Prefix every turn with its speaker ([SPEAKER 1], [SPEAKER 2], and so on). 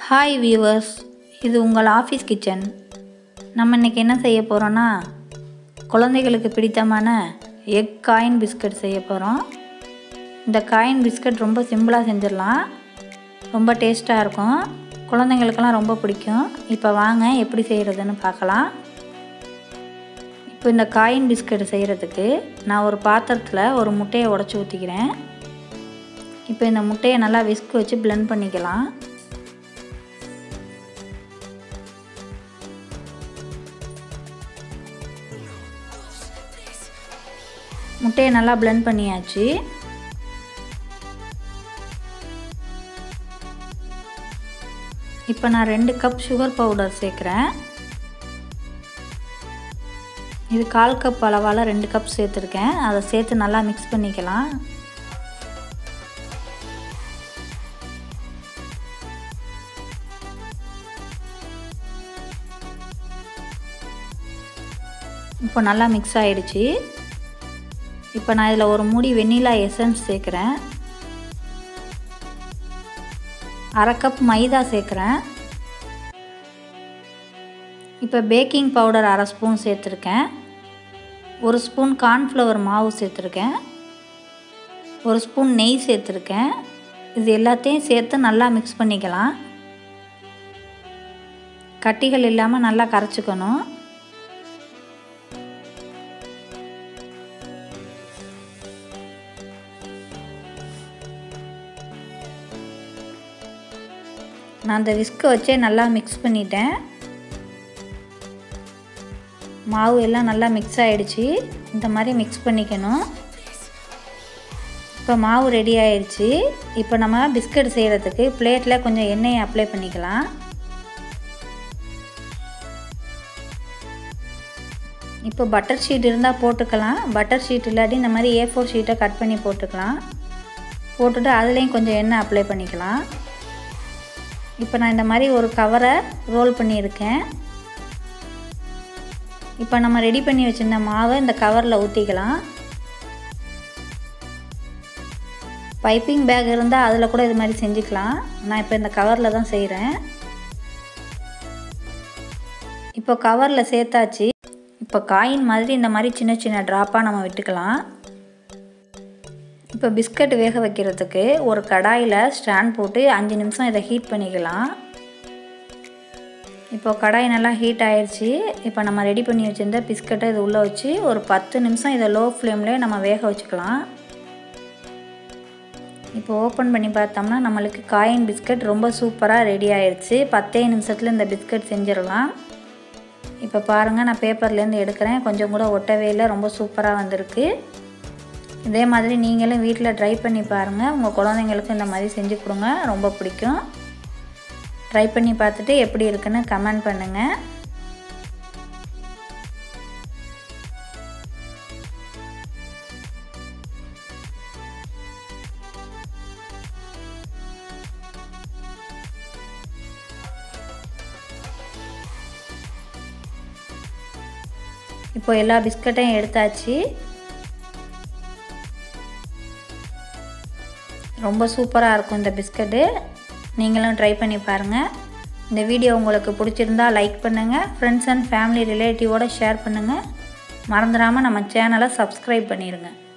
[SPEAKER 1] hi viewers இது உங்கள் office kitchen நம்ம இன்றைக்கி என்ன செய்ய போகிறோன்னா குழந்தைகளுக்கு பிடித்தமான எக் காயின் பிஸ்கட் செய்ய போகிறோம் இந்த காயின் பிஸ்கட் ரொம்ப சிம்பிளாக செஞ்சிடலாம் ரொம்ப டேஸ்ட்டாக இருக்கும் குழந்தைங்களுக்கெல்லாம் ரொம்ப பிடிக்கும் இப்போ வாங்க எப்படி செய்கிறதுன்னு பார்க்கலாம் இப்போ இந்த காயின் பிஸ்கட் செய்கிறதுக்கு நான் ஒரு பாத்திரத்தில் ஒரு முட்டையை உடச்சி ஊற்றிக்கிறேன் இப்போ இந்த முட்டையை நல்லா விஸ்க் வச்சு blend பண்ணிக்கலாம் முட்டையை நல்லா blend பண்ணியாச்சு இப்போ நான் ரெண்டு கப் சுகர் பவுடர் சேர்க்குறேன் இது கால் கப் அளவால் ரெண்டு கப் சேர்த்துருக்கேன் அதை சேர்த்து நல்லா மிக்ஸ் பண்ணிக்கலாம் இப்போ நல்லா மிக்ஸ் ஆகிடுச்சு இப்போ நான் இதில் ஒரு மூடி வெண்ணிலா எசன்ஸ் சேர்க்குறேன் அரை கப் மைதா சேர்க்குறேன் இப்போ பேக்கிங் பவுடர் அரை ஸ்பூன் சேர்த்துருக்கேன் ஒரு ஸ்பூன் கார்ன்ஃப்ளவர் மாவு சேர்த்துருக்கேன் ஒரு ஸ்பூன் நெய் சேர்த்துருக்கேன் இது எல்லாத்தையும் சேர்த்து நல்லா மிக்ஸ் பண்ணிக்கலாம் கட்டிகள் இல்லாமல் நல்லா கரைச்சிக்கணும் நான் அந்த விஸ்கை வச்சே நல்லா மிக்ஸ் பண்ணிட்டேன் மாவு எல்லாம் நல்லா மிக்ஸ் ஆகிடுச்சு இந்த மாதிரி மிக்ஸ் பண்ணிக்கணும் இப்போ மாவு ரெடி ஆயிடுச்சு இப்போ நம்ம பிஸ்கட் செய்கிறதுக்கு பிளேட்டில் கொஞ்சம் எண்ணெயை அப்ளை பண்ணிக்கலாம் இப்போ பட்டர் ஷீட் இருந்தால் போட்டுக்கலாம் பட்டர் ஷீட் இல்லாட்டி இந்த மாதிரி ஏ ஃபோர் ஷீட்டை கட் பண்ணி போட்டுக்கலாம் போட்டுட்டு அதுலேயும் கொஞ்சம் எண்ணெய் அப்ளை பண்ணிக்கலாம் இப்போ நான் இந்த மாதிரி ஒரு கவரை ரோல் பண்ணியிருக்கேன் இப்போ நம்ம ரெடி பண்ணி வச்சுருந்த மாவை இந்த கவரில் ஊற்றிக்கலாம் பைப்பிங் பேக் இருந்தால் அதில் கூட இது மாதிரி செஞ்சுக்கலாம் நான் இப்போ இந்த கவரில் தான் செய்கிறேன் இப்போ கவரில் சேர்த்தாச்சு இப்போ காயின் மாதிரி இந்த மாதிரி சின்ன சின்ன ட்ராப்பாக நம்ம விட்டுக்கலாம் இப்போ பிஸ்கட் வேக வைக்கிறதுக்கு ஒரு கடாயில் ஸ்டாண்ட் போட்டு அஞ்சு நிமிஷம் இதை ஹீட் பண்ணிக்கலாம் இப்போ கடாய் நல்லா ஹீட் ஆயிடுச்சு இப்போ நம்ம ரெடி பண்ணி வச்சுருந்த பிஸ்கட்டை இது உள்ளே வச்சு ஒரு பத்து நிமிஷம் இதை லோ ஃப்ளேம்லேயே நம்ம வேக வச்சுக்கலாம் இப்போ ஓப்பன் பண்ணி பார்த்தோம்னா நம்மளுக்கு காயின் பிஸ்கட் ரொம்ப சூப்பராக ரெடி ஆயிடுச்சு பத்தே நிமிஷத்தில் இந்த பிஸ்கட் செஞ்சிடலாம் இப்போ பாருங்கள் நான் பேப்பர்லேருந்து எடுக்கிறேன் கொஞ்சம் கூட ஒட்டவே இல்லை ரொம்ப சூப்பராக வந்திருக்கு இதே மாதிரி நீங்களும் வீட்டில் ட்ரை பண்ணி பாருங்கள் உங்கள் குழந்தைங்களுக்கும் இந்த மாதிரி செஞ்சு கொடுங்க ரொம்ப பிடிக்கும் ட்ரை பண்ணி பார்த்துட்டு எப்படி இருக்குன்னு கமெண்ட் பண்ணுங்கள் இப்போ எல்லா பிஸ்கட்டையும் எடுத்தாச்சு ரொம்ப சூப்பராக இருக்கும் இந்த பிஸ்கட்டு நீங்களும் ட்ரை பண்ணி பாருங்கள் இந்த வீடியோ உங்களுக்கு பிடிச்சிருந்தா லைக் பண்ணுங்கள் ஃப்ரெண்ட்ஸ் அண்ட் ஃபேமிலி ரிலேட்டிவோடு ஷேர் பண்ணுங்கள் மறந்துடாமல் நம்ம சேனலை சப்ஸ்கிரைப் பண்ணிடுங்க